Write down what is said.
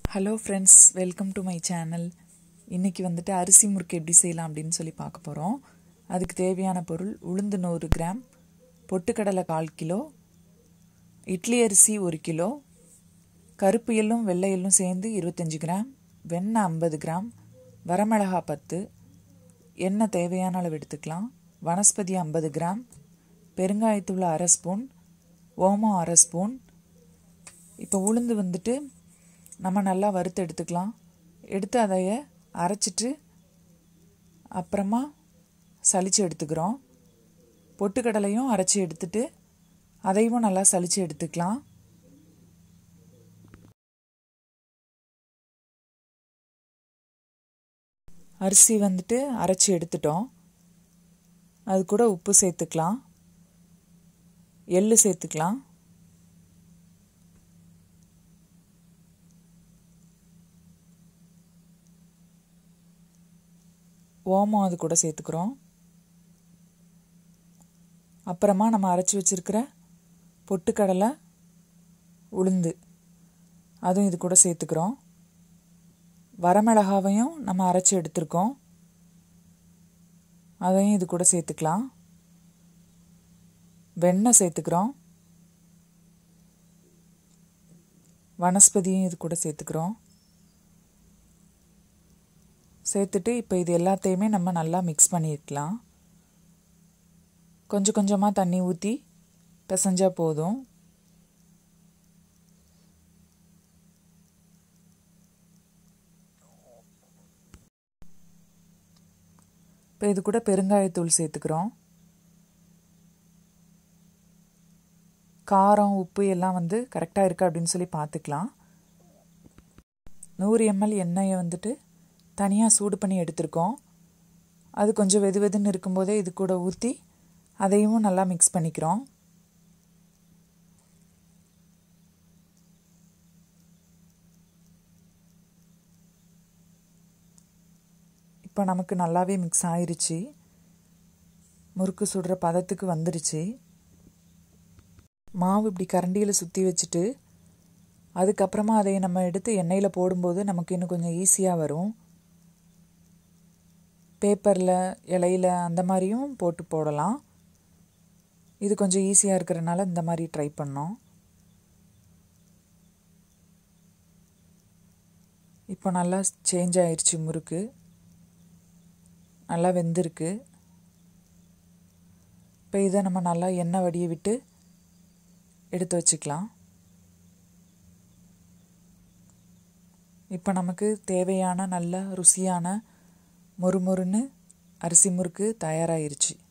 hello friends welcome to my channel இன்றைக்கி வந்துட்டு அரிசி முறுக்கு எப்படி செய்யலாம் அப்படின்னு சொல்லி பார்க்க போகிறோம் அதுக்கு தேவையான பொருள் உளுந்து நூறு கிராம் பொட்டுக்கடலை கால் கிலோ இட்லி அரிசி ஒரு கிலோ கருப்பு எள்ளும் வெள்ளை எள்ளும் சேர்ந்து இருபத்தஞ்சி கிராம் வெண்ணெய் ஐம்பது கிராம் வரமிளகா பத்து எண்ணெய் தேவையான அளவு எடுத்துக்கலாம் வனஸ்பதி ஐம்பது கிராம் பெருங்காயத்தூள் அரை ஸ்பூன் ஓமம் அரை ஸ்பூன் இப்போ உளுந்து வந்துட்டு நம்ம நல்லா வறுத்து எடுத்துக்கலாம் எடுத்து அதைய அரைச்சிட்டு அப்புறமா சலித்து எடுத்துக்கிறோம் பொட்டுக்கடலையும் அரைச்சி எடுத்துட்டு அதையும் நல்லா சலித்து எடுத்துக்கலாம் அரிசி வந்துட்டு அரைச்சி எடுத்துட்டோம் அது கூட உப்பு சேர்த்துக்கலாம் எள்ளு சேர்த்துக்கலாம் ஓமம் அது கூட சேர்த்துக்கிறோம் அப்புறமா நம்ம அரைச்சி வச்சுருக்கிற பொட்டுக்கடலை உளுந்து அதுவும் இது கூட சேர்த்துக்கிறோம் வரமிளகாவையும் நம்ம அரைச்சி எடுத்திருக்கோம் அதையும் இது கூட சேர்த்துக்கலாம் வெண்ணெய் சேர்த்துக்கிறோம் வனஸ்பதியும் இது கூட சேர்த்துக்கிறோம் சேர்த்துட்டு இப்போ இது எல்லாத்தையுமே நம்ம நல்லா மிக்ஸ் பண்ணியிருக்கலாம் கொஞ்சம் கொஞ்சமாக தண்ணி ஊற்றி பிசைஞ்சால் போதும் இப்போ இது கூட பெருங்காயத்தூள் சேர்த்துக்கிறோம் காரம் உப்பு எல்லாம் வந்து கரெக்டாக இருக்கா அப்படின்னு சொல்லி பார்த்துக்கலாம் நூறு எம்எல் எண்ணெயை வந்துட்டு தனியாக சூடு பண்ணி எடுத்திருக்கோம் அது கொஞ்சம் வெது வெதுன்னு இருக்கும்போதே இது கூட ஊற்றி அதையும் நல்லா மிக்ஸ் பண்ணிக்கிறோம் இப்போ நமக்கு நல்லாவே மிக்ஸ் ஆயிருச்சு முறுக்கு சுடுற பதத்துக்கு வந்துருச்சு மாவு இப்படி கரண்டியில் சுற்றி வச்சுட்டு அதுக்கப்புறமா அதை நம்ம எடுத்து எண்ணெயில் போடும்போது நமக்கு இன்னும் கொஞ்சம் ஈஸியாக வரும் பேப்பரில் இலையில் அந்த மாதிரியும் போட்டு போடலாம் இது கொஞ்சம் ஈஸியாக இருக்கிறனால இந்த மாதிரி ட்ரை பண்ணோம் இப்போ நல்லா சேஞ்ச் ஆயிடுச்சு முறுக்கு நல்லா வெந்திருக்கு இப்போ இதை நம்ம நல்லா எண்ணெய் வடிய விட்டு எடுத்து வச்சுக்கலாம் இப்போ நமக்கு தேவையான நல்ல ருசியான மொறுமொறுன்னு அரிசி முறுக்கு தயாராகிருச்சு